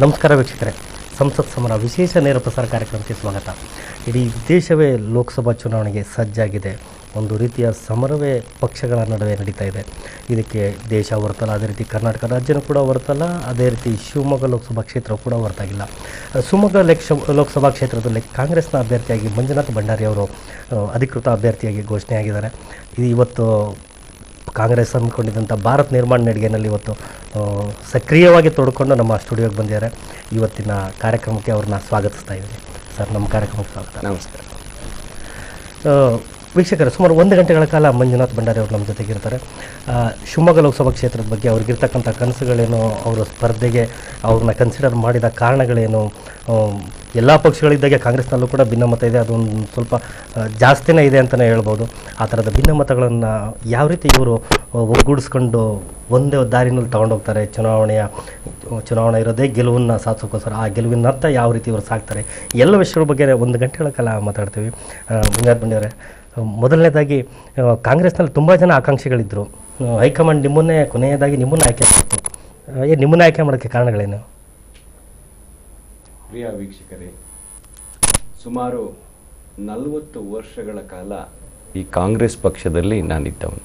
ನಮಸ್ಕಾರ ವೀಕ್ಷಕರೇ ಸಂಸತ್ ಸಮರ ವಿಶೇಷ ನೇರ ಪ್ರಸಾರ ಕಾರ್ಯಕ್ರಮಕ್ಕೆ ಸ್ವಾಗತ ಇಡೀ ದೇಶವೇ ಲೋಕಸಭಾ ಚುನಾವಣೆಗೆ ಸಜ್ಜಾಗಿದೆ ಒಂದು ರೀತಿಯ ಸಮರವೇ ಪಕ್ಷಗಳ ನಡುವೆ ನಡೀತಾ ಇದೆ ಇದಕ್ಕೆ ದೇಶ ಹೊರತಲ್ಲ ಅದೇ ರೀತಿ ಕರ್ನಾಟಕ ರಾಜ್ಯನೂ ಕೂಡ ಹೊರತಲ್ಲ ಅದೇ ರೀತಿ ಶಿವಮೊಗ್ಗ ಲೋಕಸಭಾ ಕ್ಷೇತ್ರ ಕೂಡ ಹೊರತಾಗಿಲ್ಲ ಶಿವಮೊಗ್ಗ ಲೆಕ್ಷ ಲೋಕಸಭಾ ಕ್ಷೇತ್ರದಲ್ಲಿ ಕಾಂಗ್ರೆಸ್ನ ಅಭ್ಯರ್ಥಿಯಾಗಿ ಮಂಜುನಾಥ್ ಭಂಡಾರಿ ಅವರು ಆ, ಅಧಿಕೃತ ಅಭ್ಯರ್ಥಿಯಾಗಿ ಘೋಷಣೆಯಾಗಿದ್ದಾರೆ ಇದು ಇವತ್ತು ಕಾಂಗ್ರೆಸ್ ಅಂದ್ಕೊಂಡಿದ್ದಂಥ ಭಾರತ್ ನಿರ್ಮಾಣ ನಡಿಗೆನಲ್ಲಿ ಇವತ್ತು ಆ, ಸಕ್ರಿಯವಾಗಿ ತೊಡ್ಕೊಂಡು ನಮ್ಮ ಸ್ಟುಡಿಯೋಗೆ ಬಂದಿದ್ದಾರೆ ಇವತ್ತಿನ ಕಾರ್ಯಕ್ರಮಕ್ಕೆ ಅವ್ರನ್ನ ಸ್ವಾಗತಿಸ್ತಾ ಇದ್ದೀನಿ ಸರ್ ನಮ್ಮ ಕಾರ್ಯಕ್ರಮಕ್ಕೆ ಸ್ವಾಗತ ನಮಸ್ಕಾರ ಆ, ವೀಕ್ಷಕರೇ ಸುಮಾರು ಒಂದು ಗಂಟೆಗಳ ಕಾಲ ಮಂಜುನಾಥ್ ಭಂಡಾರಿ ಅವರು ನಮ್ಮ ಜೊತೆಗಿರ್ತಾರೆ ಆ, ಶಿವಮೊಗ್ಗ ಲೋಕಸಭಾ ಕ್ಷೇತ್ರದ ಬಗ್ಗೆ ಅವ್ರಿಗಿರ್ತಕ್ಕಂಥ ಕನಸುಗಳೇನು ಅವರ ಸ್ಪರ್ಧೆಗೆ ಅವ್ರನ್ನ ಕನ್ಸಿಡರ್ ಮಾಡಿದ ಕಾರಣಗಳೇನು ಎಲ್ಲ ಪಕ್ಷಗಳಿದ್ದಾಗೆ ಕಾಂಗ್ರೆಸ್ನಲ್ಲೂ ಕೂಡ ಭಿನ್ನಮತ ಇದೆ ಅದೊಂದು ಸ್ವಲ್ಪ ಆ, ಜಾಸ್ತಿನೇ ಇದೆ ಅಂತಲೇ ಹೇಳ್ಬೋದು ಆ ಥರದ ಭಿನ್ನಮತಗಳನ್ನು ಯಾವ ರೀತಿ ಇವರು ಒಗ್ಗೂಡಿಸ್ಕೊಂಡು ಒಂದೇ ದಾರಿನಲ್ಲಿ ತಗೊಂಡೋಗ್ತಾರೆ ಚುನಾವಣೆಯ ಚುನಾವಣೆ ಇರೋದೇ ಗೆಲುವನ್ನು ಸಾಧಿಸೋಕ್ಕೋಸ್ಕರ ಆ ಗೆಲುವಿನತ್ತ ಯಾವ ರೀತಿ ಇವರು ಸಾಕ್ತಾರೆ ಎಲ್ಲ ವಿಷಯಗಳ ಬಗ್ಗೆ ಒಂದು ಗಂಟೆಗಳ ಕಾಲ ಮಾತಾಡ್ತೀವಿ ಮುಂಗಾರು ಬಂದಿಯವರೇ ಮೊದಲನೇದಾಗಿ ಆ, ಕಾಂಗ್ರೆಸ್ನಲ್ಲಿ ತುಂಬ ಜನ ಆಕಾಂಕ್ಷಿಗಳಿದ್ದರು ಆ, ಹೈಕಮಾಂಡ್ ನಿಮ್ಮನ್ನೇ ಕೊನೆಯದಾಗಿ ನಿಮ್ಮನ್ನು ಆಯ್ಕೆ ಮಾಡಿತ್ತು ಆ, ಏ ನಿಮ್ಮನ್ನು ಆಯ್ಕೆ ಮಾಡೋಕ್ಕೆ ಕಾರಣಗಳೇನು ಪ್ರಿಯ ವೀಕ್ಷಕರೇ ಸುಮಾರು ನಲವತ್ತು ವರ್ಷಗಳ ಕಾಲ ಈ ಕಾಂಗ್ರೆಸ್ ಪಕ್ಷದಲ್ಲಿ ನಾನಿದ್ದವನು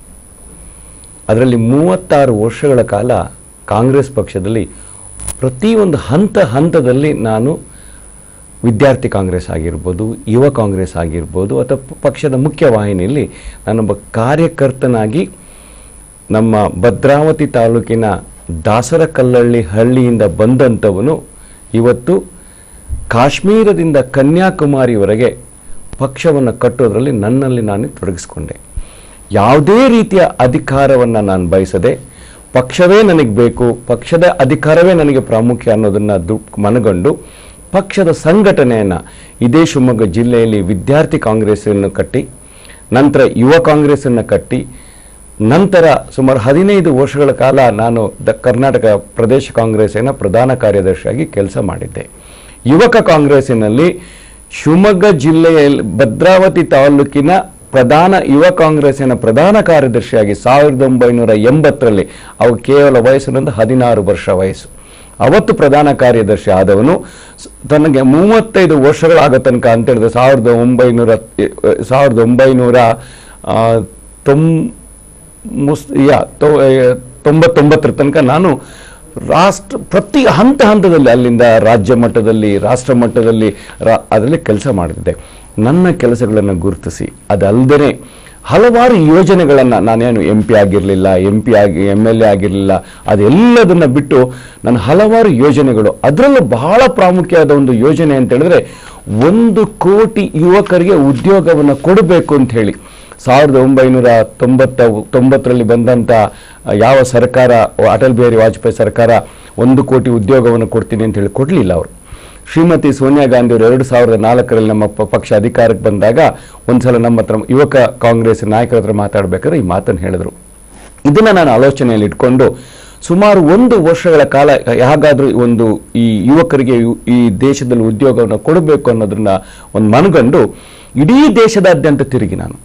ಅದರಲ್ಲಿ ಮೂವತ್ತಾರು ವರ್ಷಗಳ ಕಾಲ ಕಾಂಗ್ರೆಸ್ ಪಕ್ಷದಲ್ಲಿ ಪ್ರತಿಯೊಂದು ಹಂತ ಹಂತದಲ್ಲಿ ನಾನು ವಿದ್ಯಾರ್ಥಿ ಕಾಂಗ್ರೆಸ್ ಆಗಿರ್ಬೋದು ಯುವ ಕಾಂಗ್ರೆಸ್ ಆಗಿರ್ಬೋದು ಅಥವಾ ಪ- ಪಕ್ಷದ ಮುಖ್ಯ ವಾಹಿನಿಯಲ್ಲಿ ನಾನೊಬ್ಬ ಕಾರ್ಯಕರ್ತನಾಗಿ ನಮ್ಮ ಭದ್ರಾವತಿ ತಾಲೂಕಿನ ದಾಸರಕಲ್ಲಳ್ಳಿ ಹಳ್ಳಿಯಿಂದ ಬಂದಂಥವನು ಇವತ್ತು ಕಾಶ್ಮೀರದಿಂದ ಕನ್ಯಾಕುಮಾರಿವರೆಗೆ ಪಕ್ಷವನ್ನು ಕಟ್ಟೋದ್ರಲ್ಲಿ ನನ್ನಲ್ಲಿ ನಾನು ತೊಡಗಿಸ್ಕೊಂಡೆ ಯಾವುದೇ ರೀತಿಯ ಅಧಿಕಾರವನ್ನು ನಾನು ಬಯಸದೆ ಪಕ್ಷವೇ ನನಗೆ ಬೇಕು ಪಕ್ಷದ ಅಧಿಕಾರವೇ ನನಗೆ ಪ್ರಾಮುಖ್ಯ ಅನ್ನೋದನ್ನು ದು ಮನಗಂಡು ಪಕ್ಷದ ಸಂಘಟನೆಯನ್ನು ಇದೇ ಶಿವಮೊಗ್ಗ ಜಿಲ್ಲೆಯಲ್ಲಿ ವಿದ್ಯಾರ್ಥಿ ಕಾಂಗ್ರೆಸ್ಸನ್ನು ಕಟ್ಟಿ ನಂತರ ಯುವ ಕಾಂಗ್ರೆಸ್ಸನ್ನು ಕಟ್ಟಿ ನಂತರ ಸುಮಾರು ಹದಿನೈದು ವರ್ಷಗಳ ಕಾಲ ನಾನು ದ ಕರ್ನಾಟಕ ಪ್ರದೇಶ ಕಾಂಗ್ರೆಸ್ಸಿನ ಪ್ರಧಾನ ಕಾರ್ಯದರ್ಶಿಯಾಗಿ ಕೆಲಸ ಮಾಡಿದ್ದೆ ಯುವಕ ಕಾಂಗ್ರೆಸ್ಸಿನಲ್ಲಿ ಶಿವಮೊಗ್ಗ ಜಿಲ್ಲೆಯಲ್ಲಿ ಭದ್ರಾವತಿ ತಾಲೂಕಿನ ಪ್ರಧಾನ ಯುವ ಕಾಂಗ್ರೆಸ್ಸಿನ ಪ್ರಧಾನ ಕಾರ್ಯದರ್ಶಿಯಾಗಿ ಸಾವಿರದ ಒಂಬೈನೂರ ಎಂಬತ್ತರಲ್ಲಿ ಅವು ಕೇವಲ ವಯಸ್ಸಿನಿಂದ ಹದಿನಾರು ವರ್ಷ ವಯಸ್ಸು ಅವತ್ತು ಪ್ರಧಾನ ಕಾರ್ಯದರ್ಶಿ ಆದವನು ಸ್- ತನಗೆ ಮೂವತ್ತೈದು ವರ್ಷಗಳಾಗೋ ತನಕ ಅಂತ ಹೇಳಿದ್ರೆ ಸಾವಿರದ ಒಂಬೈನೂರ ಸಾವಿರದ ಒಂಬೈನೂರ ಆ, ತೊಂ ಮುಸ್ ಯಾ ತೊ- ಆ, ತೊಂಬತ್ತೊಂಬತ್ತರ ತನಕ ನಾನು ರಾಷ್ಟ್ರ ಪ್ರತಿ ಹಂತ ಹಂತದಲ್ಲಿ ಅಲ್ಲಿಂದ ರಾಜ್ಯ ಮಟ್ಟದಲ್ಲಿ ರಾಷ್ಟ್ರ ಮಟ್ಟದಲ್ಲಿ ರಾ ಅದರಲ್ಲಿ ಕೆಲಸ ಮಾಡ್ತಿದ್ದೆ ನನ್ನ ಕೆಲಸಗಳನ್ನು ಗುರುತಿಸಿ ಅದಲ್ಲದೆ ಹಲವಾರು ಯೋಜನೆಗಳನ್ನು ನಾನೇನು ಎಂ ಪಿ ಆಗಿರಲಿಲ್ಲ ಎಂ ಪಿ ಆಗಿ ಎಮ್ ಎಲ್ ಎ ಆಗಿರಲಿಲ್ಲ ಅದೆಲ್ಲದನ್ನು ಬಿಟ್ಟು ನನ್ನ ಹಲವಾರು ಯೋಜನೆಗಳು ಅದರಲ್ಲೂ ಬಹಳ ಪ್ರಾಮುಖ್ಯವಾದ ಒಂದು ಯೋಜನೆ ಅಂತ ಹೇಳಿದ್ರೆ ಒಂದು ಕೋಟಿ ಯುವಕರಿಗೆ ಉದ್ಯೋಗವನ್ನು ಕೊಡಬೇಕು ಅಂತ ಹೇಳಿ ಸಾವಿರದ ಒಂಬೈನೂರ ತೊಂಬತ್ತ ತೊಂಬತ್ತರಲ್ಲಿ ಬಂದಂಥ ಯಾವ ಸರ್ಕಾರ ಅಟಲ್ ಬಿಹಾರಿ ವಾಜಪೇಯಿ ಸರ್ಕಾರ ಒಂದು ಕೋಟಿ ಉದ್ಯೋಗವನ್ನು ಕೊಡ್ತೀನಿ ಅಂತ ಹೇಳಿ ಕೊಡಲಿಲ್ಲ ಅವರು ಶ್ರೀಮತಿ ಸೋನಿಯಾ ಗಾಂಧಿ ಅವರು ಎರಡು ಸಾವಿರದ ನಾಲ್ಕರಲ್ಲಿ ನಮ್ಮ ಪ- ಪಕ್ಷ ಅಧಿಕಾರಕ್ಕೆ ಬಂದಾಗ ಒಂದ್ಸಲ ನಮ್ಮ ಹತ್ರ ಯುವಕ ಕಾಂಗ್ರೆಸ್ ನಾಯಕರ ಹತ್ರ ಮಾತಾಡಬೇಕಾದ್ರೆ ಈ ಮಾತನ್ನು ಹೇಳಿದರು ಇದನ್ನು ನಾನು ಆಲೋಚನೆಯಲ್ಲಿ ಇಟ್ಕೊಂಡು ಸುಮಾರು ಒಂದು ವರ್ಷಗಳ ಕಾಲ ಹೇಗಾದರೂ ಒಂದು ಈ ಯುವಕರಿಗೆ ಯು- ಈ ದೇಶದಲ್ಲಿ ಉದ್ಯೋಗವನ್ನು ಕೊಡಬೇಕು ಅನ್ನೋದನ್ನ ಒಂದು ಮನಗಂಡು ಇಡೀ ದೇಶದಾದ್ಯಂತ ತಿರುಗಿ ನಾನು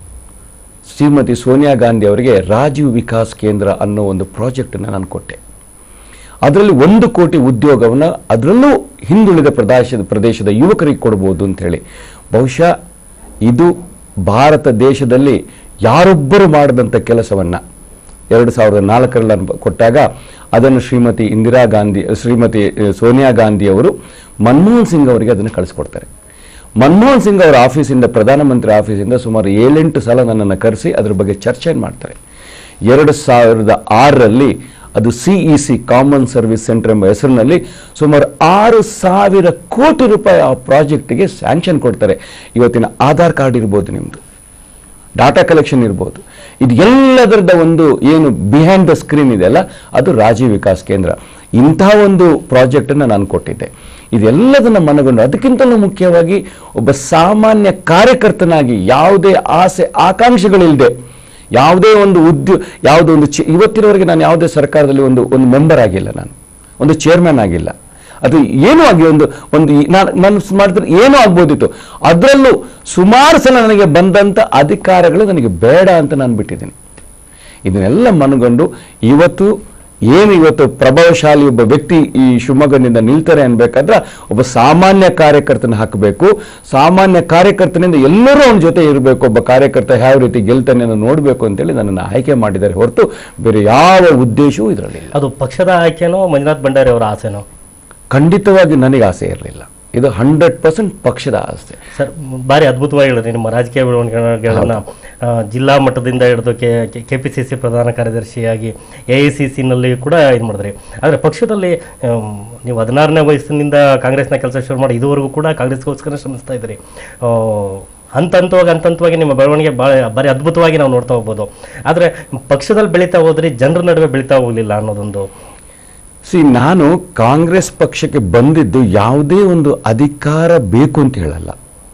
ಶ್ರೀಮತಿ ಸೋನಿಯಾ ಗಾಂಧಿ ಅವರಿಗೆ ರಾಜೀವ್ ವಿಕಾಸ್ ಕೇಂದ್ರ ಅನ್ನೋ ಒಂದು ಪ್ರಾಜೆಕ್ಟನ್ನು ನಾನು ಕೊಟ್ಟೆ ಅದರಲ್ಲಿ ಒಂದು ಕೋಟಿ ಉದ್ಯೋಗವನ್ನು ಅದರಲ್ಲೂ ಹಿಂದುಳಿದ ಪ್ರದೇಶದ ಪ್ರದೇಶದ ಯುವಕರಿಗೆ ಕೊಡ್ಬೋದು ಅಂತ ಹೇಳಿ ಬಹುಶಃ ಇದು ಭಾರತ ದೇಶದಲ್ಲಿ ಯಾರೊಬ್ಬರು ಮಾಡದಂಥ ಕೆಲಸವನ್ನು ಎರಡು ಸಾವಿರದ ನಾಲ್ಕರಲ್ಲಿ ನಾನು ಕೊಟ್ಟಾಗ ಅದನ್ನು ಶ್ರೀಮತಿ ಇಂದಿರಾ ಗಾಂಧಿ ಶ್ರೀಮತಿ ಅಹ್, ಸೋನಿಯಾ ಗಾಂಧಿ ಅವರು ಮನಮೋಹನ್ ಸಿಂಗ್ ಅವರಿಗೆ ಅದನ್ನು ಕಳಿಸ್ಕೊಡ್ತಾರೆ ಮನಮೋಹನ್ ಸಿಂಗ್ ಅವರ ಆಫೀಸಿಂದ ಪ್ರಧಾನಮಂತ್ರಿ ಆಫೀಸಿಂದ ಸುಮಾರು ಏಳೆಂಟು ಸಲ ನನ್ನನ್ನು ಕರೆಸಿ ಅದ್ರ ಬಗ್ಗೆ ಚರ್ಚೆ ಮಾಡ್ತಾರೆ ಎರಡು ಸಾವಿರದ ಆರರಲ್ಲಿ ಅದು C E C common service centre ಎಂಬ ಹೆಸರಿನಲ್ಲಿ ಸುಮಾರು ಆರು ಸಾವಿರ ಕೋಟಿ ರೂಪಾಯಿ ಆ ಪ್ರಾಜೆಕ್ಟಿಗೆ ಸ್ಯಾಂಕ್ಷನ್ ಕೊಡ್ತಾರೆ ಇವತ್ತಿನ ಆಧಾರ್ ಕಾರ್ಡ್ ಇರ್ಬೋದು ನಿಮ್ಮದು ಡಾಟಾ ಕಲೆಕ್ಷನ್ ಇರ್ಬೋದು ಇದು ಎಲ್ಲದರದ ಒಂದು ಏನು ಬಿಹೈಂಡ್ ದ ಸ್ಕ್ರೀನ್ ಇದೆಯಲ್ಲ ಅದು ರಾಜೀವ್ ವಿಕಾಸ್ ಕೇಂದ್ರ ಇಂತಹ ಒಂದು ಪ್ರಾಜೆಕ್ಟನ್ನು ನಾನು ಕೊಟ್ಟಿದ್ದೆ ಇದೆಲ್ಲದನ್ನು ಮನಗೊಂಡು ಅದಕ್ಕಿಂತಲೂ ಮುಖ್ಯವಾಗಿ ಒಬ್ಬ ಸಾಮಾನ್ಯ ಕಾರ್ಯಕರ್ತನಾಗಿ ಯಾವುದೇ ಆಸೆ ಆಕಾಂಕ್ಷೆಗಳಿಲ್ಲದೆ ಯಾವುದೇ ಒಂದು ಉದ್ಯೋ ಯಾವುದೋ ಒಂದು ಚಿ ಇವತ್ತಿನವರೆಗೆ ನಾನು ಯಾವುದೇ ಸರ್ಕಾರದಲ್ಲಿ ಒಂದು ಒಂದು ಮೆಂಬರ್ ಆಗಿಲ್ಲ ನಾನು ಒಂದು ಚೇರ್ಮನ್ ಆಗಿಲ್ಲ ಅದು ಏನೂ ಆಗಿ ಒಂದು ಒಂದು ಈ- ನಾನು ಮನಸ್ಸು ಮಾಡಿದ್ರೆ ಏನೂ ಆಗ್ಬೋದಿತ್ತು ಅದರಲ್ಲೂ ಸುಮಾರು ಸಲ ನನಗೆ ಬಂದಂಥ ಅಧಿಕಾರಗಳು ನನಗೆ ಬೇಡ ಅಂತ ನಾನು ಬಿಟ್ಟಿದ್ದೀನಿ ಇದನ್ನೆಲ್ಲ ಮನಗೊಂಡು ಇವತ್ತು ಏನು ಇವತ್ತು ಪ್ರಭಾವಶಾಲಿ ಒಬ್ಬ ವ್ಯಕ್ತಿ ಈ ಶಿವಮೊಗ್ಗದಿಂದ ನಿಲ್ತಾರೆ ಅನ್ಬೇಕಾದ್ರೆ ಒಬ್ಬ ಸಾಮಾನ್ಯ ಕಾರ್ಯಕರ್ತನ ಹಾಕಬೇಕು ಸಾಮಾನ್ಯ ಕಾರ್ಯಕರ್ತನಿಂದ ಎಲ್ಲರೂ ಅವನ ಜೊತೆ ಇರಬೇಕು ಒಬ್ಬ ಕಾರ್ಯಕರ್ತ ಯಾವ ರೀತಿ ಗೆಲ್ತಾನೆ ಅನ್ನೋದು ನೋಡಬೇಕು ಅಂತೇಳಿ ನನ್ನನ್ನು ಆಯ್ಕೆ ಮಾಡಿದ್ದಾರೆ ಹೊರತು ಬೇರೆ ಯಾವ ಉದ್ದೇಶವೂ ಇದರಲ್ಲಿಲ್ಲ ಅದು ಪಕ್ಷದ ಆಯ್ಕೆನೋ ಮಂಜುನಾಥ್ ಭಂಡಾರಿ ಅವರ ಆಸೆನೋ ಖಂಡಿತವಾಗಿ ನನಗೆ ಆಸೆ ಇರಲಿಲ್ಲ ಇದು ಹಂಡ್ರೆಡ್ ಪರ್ಸೆಂಟ್ ಪಕ್ಷದ ಆಸೆ ಸರ್ ಭಾರಿ ಅದ್ಭುತವಾಗಿ ಹೇಳಿದ್ರಿ ನಿಮ್ಮ ರಾಜಕೀಯ ಬೆಳವಣಿಗೆಗಳನ್ನ ಆ, ಜಿಲ್ಲಾ ಮಟ್ಟದಿಂದ ಹಿಡಿದು K K P C C ಪ್ರಧಾನ ಕಾರ್ಯದರ್ಶಿಯಾಗಿ ಎ ಐ ಸಿ ಸಿನಲ್ಲಿ ಕೂಡ ಇದು ಮಾಡಿದ್ರಿ ಆದರೆ ಪಕ್ಷದಲ್ಲಿ ಆಮ್, ನೀವು ಹದಿನಾರನೇ ವಯಸ್ಸಿನಿಂದ ಕಾಂಗ್ರೆಸ್ನ ಕೆಲಸ ಶುರು ಮಾಡಿ ಇದುವರೆಗೂ ಕೂಡ ಕಾಂಗ್ರೆಸ್ಗೋಸ್ಕರ ಶ್ರಮಿಸ್ತಾ ಇದ್ದೀರಿ ಆ, ಹಂತ ಹಂತವಾಗಿ ಹಂತ ಹಂತವಾಗಿ ನಿಮ್ಮ ಬೆಳವಣಿಗೆ ಭಾಳ ಭಾರಿ ಅದ್ಭುತವಾಗಿ ನಾವು ನೋಡ್ತಾ ಹೋಗ್ಬೋದು ಆದರೆ ಪಕ್ಷದಲ್ಲಿ ಬೆಳೀತಾ ಹೋದ್ರಿ ಜನರ ನಡುವೆ ಬೆಳೀತಾ ಹೋಗಲಿಲ್ಲ ಅನ್ನೋದೊಂದು ಸಿ ನಾನು ಕಾಂಗ್ರೆಸ್ ಪಕ್ಷಕ್ಕೆ ಬಂದಿದ್ದು ಯಾವುದೇ ಒಂದು ಅಧಿಕಾರ ಬೇಕು ಅಂತ ಹೇಳಲ್ಲ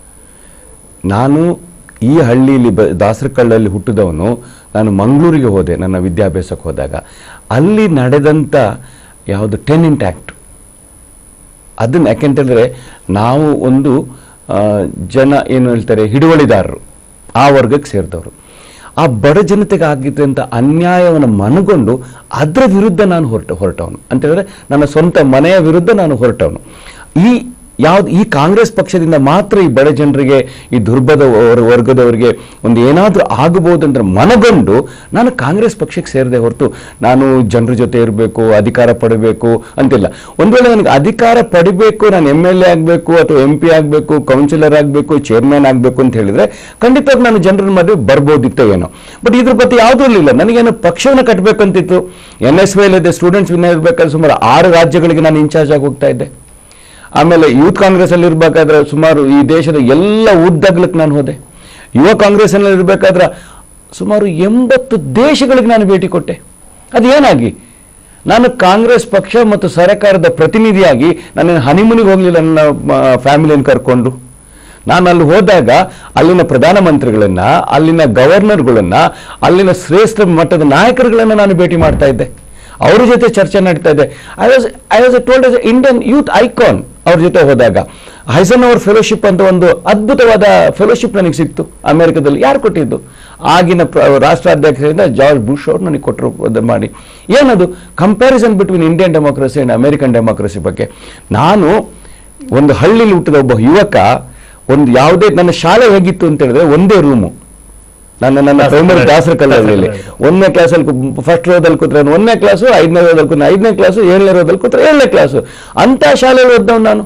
ನಾನು ಈ ಹಳ್ಳಿಯಲ್ಲಿ ಬ ದಾಸರಕಳ್ಳಲ್ಲಿ ಹುಟ್ಟಿದವನು ನಾನು ಮಂಗಳೂರಿಗೆ ಹೋದೆ ನನ್ನ ವಿದ್ಯಾಭ್ಯಾಸಕ್ಕೆ ಹೋದಾಗ ಅಲ್ಲಿ ನಡೆದಂಥ ಯಾವುದು ಟೆನೆಂಟ್ ಆ್ಯಕ್ಟ್ ಅದನ್ನು ಯಾಕೆಂತಂದರೆ ನಾವು ಒಂದು ಆ, ಜನ ಏನು ಹೇಳ್ತಾರೆ ಹಿಡುವಳಿದಾರರು ಆ ವರ್ಗಕ್ಕೆ ಸೇರಿದವರು ಆ ಬಡ ಜನತೆಗೆ ಆಗಿದ್ದಂಥ ಅನ್ಯಾಯವನ್ನು ಮನಗೊಂಡು ಅದರ ವಿರುದ್ಧ ನಾನು ಹೊರಟ ಹೊರಟವನು ಅಂತ ಹೇಳಿದ್ರೆ ನನ್ನ ಸ್ವಂತ ಮನೆಯ ವಿರುದ್ಧ ನಾನು ಹೊರಟವನು ಈ ಯಾವ್ದು ಈ ಕಾಂಗ್ರೆಸ್ ಪಕ್ಷದಿಂದ ಮಾತ್ರ ಈ ಬಡ ಜನರಿಗೆ ಈ ದುರ್ಬದ ವರ್- ವರ್ಗದವರಿಗೆ ಒಂದು ಏನಾದರೂ ಆಗಬಹುದು ಅಂತ ಮನಗೊಂಡು ನಾನು ಕಾಂಗ್ರೆಸ್ ಪಕ್ಷಕ್ಕೆ ಸೇರಿದೆ ಹೊರತು ನಾನು ಜನರ ಜೊತೆ ಇರಬೇಕು ಅಧಿಕಾರ ಪಡಿಬೇಕು ಅಂತಿಲ್ಲ ಒಂದು ವೇಳೆ ನನಗೆ ಅಧಿಕಾರ ಪಡಿಬೇಕು ನಾನು ಎಮ್ ಎಲ್ ಎ ಆಗಬೇಕು ಅಥವಾ ಎಂ ಪಿ ಆಗಬೇಕು ಕೌನ್ಸಿಲರ್ ಆಗಬೇಕು ಚೇರ್ಮನ್ ಆಗಬೇಕು ಅಂತ ಹೇಳಿದ್ರೆ ಖಂಡಿತವಾಗಿ ನಾನು ಜನರ ಮಧ್ಯೆ ಬರ್ಬೋದಿತ್ತು ಏನೋ ಬಟ್ ಇದ್ರ ಬಗ್ಗೆ ಯಾವುದೂ ಇರಲಿಲ್ಲ ನನಗೇನು ಪಕ್ಷವನ್ನು ಕಟ್ಟಬೇಕಂತಿತ್ತು ಎನ್ ಎಸ್ ವೈ ಇದೆ ಸ್ಟೂಡೆಂಟ್ಸ್ ವಿನ್ ಇರಬೇಕಾದ್ರೆ ಸುಮಾರು ಆರು ರಾಜ್ಯಗಳಿಗೆ ನಾನು ಇನ್ಚಾರ್ಜ್ ಆಗಿ ಹೋಗ್ತಾ ಇದ್ದೆ ಆಮೇಲೆ ಯೂತ್ ಕಾಂಗ್ರೆಸ್ ಅಲ್ಲಿ ಇರಬೇಕಾದ್ರೆ ಸುಮಾರು ಈ ದೇಶದ ಎಲ್ಲ ಉದ್ದಗ್ಲಕ್ಕೆ ನಾನು ಹೋದೆ ಯುವ ಕಾಂಗ್ರೆಸ್ ಅಲ್ಲಿ ಇರಬೇಕಾದ್ರೆ ಸುಮಾರು ಎಂಬತ್ತು ದೇಶಗಳಿಗೆ ನಾನು ಭೇಟಿ ಕೊಟ್ಟೆ ಅದೇನಾಗಿ ನಾನು ಕಾಂಗ್ರೆಸ್ ಪಕ್ಷ ಮತ್ತು ಸರ್ಕಾರದ ಪ್ರತಿನಿಧಿಯಾಗಿ ನಾನು ಹನಿಮೂನಿಗೆ ಹೋಗಲಿಲ್ಲ ನನ್ನ ಫ್ಯಾಮಿಲಿಯನ್ನು ಕರ್ಕೊಂಡು ನಾನು ಅಲ್ಲಿ ಹೋದಾಗ ಅಲ್ಲಿನ ಪ್ರಧಾನಮಂತ್ರಿಗಳನ್ನ ಅಲ್ಲಿನ ಗವರ್ನರ್ಗಳನ್ನ ಅಲ್ಲಿನ ಶ್ರೇಷ್ಠ ಮಟ್ಟದ ನಾಯಕರುಗಳನ್ನ ನಾನು ಭೇಟಿ ಮಾಡ್ತಾ ಇದ್ದೆ ಅವ್ರ ಜೊತೆ ಚರ್ಚೆ ನಡೀತಾ ಇದೆ I was I was told as Indian youth icon ಅವ್ರ ಜೊತೆ ಹೋದಾಗ ಹೈಸನ್ ಅವರ್ ಫೆಲೋಶಿಪ್ ಅಂತ ಒಂದು ಅದ್ಭುತವಾದ ಫೆಲೋಶಿಪ್ ನನಗೆ ಸಿಕ್ತು ಅಮೆರಿಕದಲ್ಲಿ ಯಾರು ಕೊಟ್ಟಿದ್ದು ಆಗಿನ ಪ್ರ- ರಾಷ್ಟ್ರಾಧ್ಯಕ್ಷರಿಂದ ಜಾರ್ಜ್ ಬುಷ್ ಅವರು ನನಗೆ ಕೊಟ್ಟರು ಅದು ಮಾಡಿ ಏನದು comparison between Indian democracy and American democracy ಬಗ್ಗೆ ನಾನು ಒಂದು ಹಳ್ಳಿಲಿ ಹುಟ್ಟಿದ ಒಬ್ಬ ಯುವಕ ಒಂದು ಯಾವುದೇ ನನ್ನ ಶಾಲೆ ಹೇಗಿತ್ತು ಅಂತ ಹೇಳಿದ್ರೆ ಒಂದೇ ರೂಮು ನನ್ನ ನನ್ನ ದಾಸರ ಪ್ರೈಮರಿ ಕಲ್ಲಳ್ಳಿ. ದಾಸರ ಕಲ್ಲಳ್ಳಿಯಲ್ಲಿ ದಾಸರ ಒಂದನೇ ಕ್ಲಾಸಲ್ಲಿ ಫಸ್ಟ್ ರೋದಲ್ಲಿ ಕೂತ್ರೆ ನಾನು ಒಂದನೇ ಕ್ಲಾಸು ಐದನೇ ರೋದಲ್ಲಿ ಕೂತ್ರೆ ಐದನೇ ಕ್ಲಾಸು ಏಳನೇ ರೋದಲ್ಲಿ ಕೂತ್ರೆ ಏಳನೇ ಕ್ಲಾಸು ಅಂತ ಶಾಲೆಯಲ್ಲಿ ಓದ್ದವ್ ನಾನು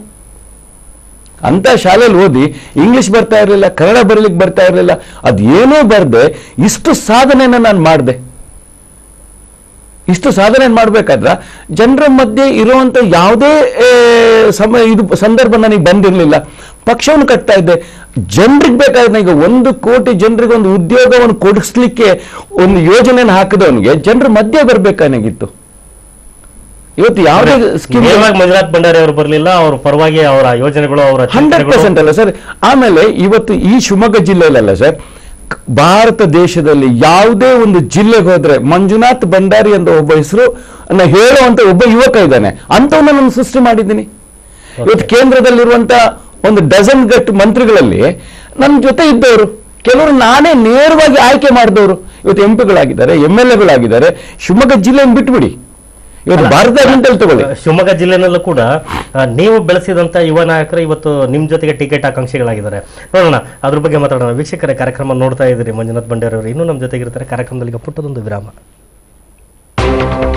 ಅಂತ ಶಾಲೆಯಲ್ಲಿ ಓದಿ ಇಂಗ್ಲಿಷ್ ಬರ್ತಾ ಇರಲಿಲ್ಲ ಕನ್ನಡ ಬರಲಿಕ್ಕೆ ಬರ್ತಾ ಇರಲಿಲ್ಲ ಅದೇನೂ ಬರದೆ ಇಷ್ಟು ಸಾಧನೆನ ನಾನು ಮಾಡಿದೆ ಇಷ್ಟು ಸಾಧನೆ ಮಾಡಬೇಕಾದ್ರೆ ಜನರ ಮಧ್ಯೆ ಇರುವಂತ ಯಾವುದೇ ಆ, ಸಮಯ ಇದು ಸಂದರ್ಭ ನನಗೆ ಬಂದಿರಲಿಲ್ಲ ಪಕ್ಷವನ್ನು ಕಟ್ತಾ ಇದ್ದೆ ಜನರಿಗೆ ಬೇಕಾದ್ರೆ ಈಗ ಒಂದು ಕೋಟಿ ಜನರಿಗೆ ಒಂದು ಉದ್ಯೋಗವನ್ನು ಕೊಡಿಸ್ಲಿಕ್ಕೆ ಒಂದು ಯೋಜನೆಯನ್ನು ಹಾಕಿದವನಿಗೆ ಜನರ ಮಧ್ಯೆ ಬರ್ಬೇಕಾಗಿತ್ತು ಇವತ್ತು ಯಾವುದೇ ಸ್ಕೀಮ್ ನೇರವಾಗಿ ಮಂಜುನಾಥ್ ಭಂಡಾರಿ ಅವರು ಬರಲಿಲ್ಲ ಅವ್ರ ಪರವಾಗಿ ಅವರ ಯೋಜನೆಗಳು ಅವರ ಹಂಡ್ರೆಡ್ ಚಿಂತನೆಗಳು- ಪರ್ಸೆಂಟ್ ಅಲ್ಲ ಸರ್ ಆಮೇಲೆ ಇವತ್ತು ಈ ಶಿವಮೊಗ್ಗ ಜಿಲ್ಲೆಯಲ್ಲ ಸರ್ ಕ- ಭಾರತ ದೇಶದಲ್ಲಿ ಯಾವುದೇ ಒಂದು ಜಿಲ್ಲೆಗೆ ಹೋದ್ರೆ ಮಂಜುನಾಥ್ ಭಂಡಾರಿ ಅಂತ ಒಬ್ಬ ಹೆಸರು ಅನ್ನ ಹೇಳುವಂತ ಒಬ್ಬ ಯುವಕ ಇದ್ದಾನೆ ಅಂತವನ್ನ ನಾನು ಸೃಷ್ಟಿ ಮಾಡಿದ್ದೀನಿ ಇವತ್ತು ಕೇಂದ್ರದಲ್ಲಿರುವಂತ ಒಂದು ಡಜನ್ ಗಟ್ಟು ಮಂತ್ರಿಗಳಲ್ಲಿ ನನ್ನ ಜೊತೆ ಇದ್ದವರು ಕೆಲವರು ನಾನೇ ನೇರವಾಗಿ ಆಯ್ಕೆ ಮಾಡಿದವರು ಇವತ್ತು ಎಂ ಪಿಗಳಾಗಿದ್ದಾರೆ ಎಂ ಎಲ್ ಎಗಳಾಗಿದ್ದಾರೆ ಶಿವಮೊಗ್ಗ ಜಿಲ್ಲೆಯನ್ನು ಬಿಟ್ಬಿಡಿ ಇವತ್ತು ಭಾರತದಾದ್ಯಂತ ತಗೊಳ್ಳಿ ಶಿವಮೊಗ್ಗ ಜಿಲ್ಲೆನಲ್ಲೂ ಕೂಡ ಆ, ನೀವು ಬೆಳೆಸಿದಂತ ಯುವ ನಾಯಕರು ಇವತ್ತು ನಿಮ್ ಜೊತೆಗೆ ಟಿಕೆಟ್ ಆಕಾಂಕ್ಷಿಗಳಾಗಿದ್ದಾರೆ ನೋಡೋಣ ಅದ್ರ ಬಗ್ಗೆ ಮಾತಾಡೋಣ ವೀಕ್ಷಕರ ಕಾರ್ಯಕ್ರಮ ನೋಡ್ತಾ ಇದ್ದೀರಿ ಮಂಜುನಾಥ್ ಭಂಡಾರಿ ಅವರು ಇನ್ನೂ ನಮ್ಮ ಜೊತೆಗಿರ್ತಾರೆ ಕಾರ್ಯಕ್ರಮದಲ್ಲಿ ಈಗ ಪುಟ್ಟದೊಂದು ವಿರಾಮ